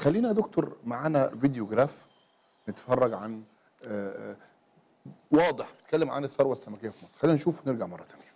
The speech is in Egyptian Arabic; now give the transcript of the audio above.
خلينا يا دكتور معانا فيديو جراف نتفرج عن آه، آه، واضح بيتكلم عن الثروه السمكيه في مصر خلينا نشوف ونرجع مره ثانيه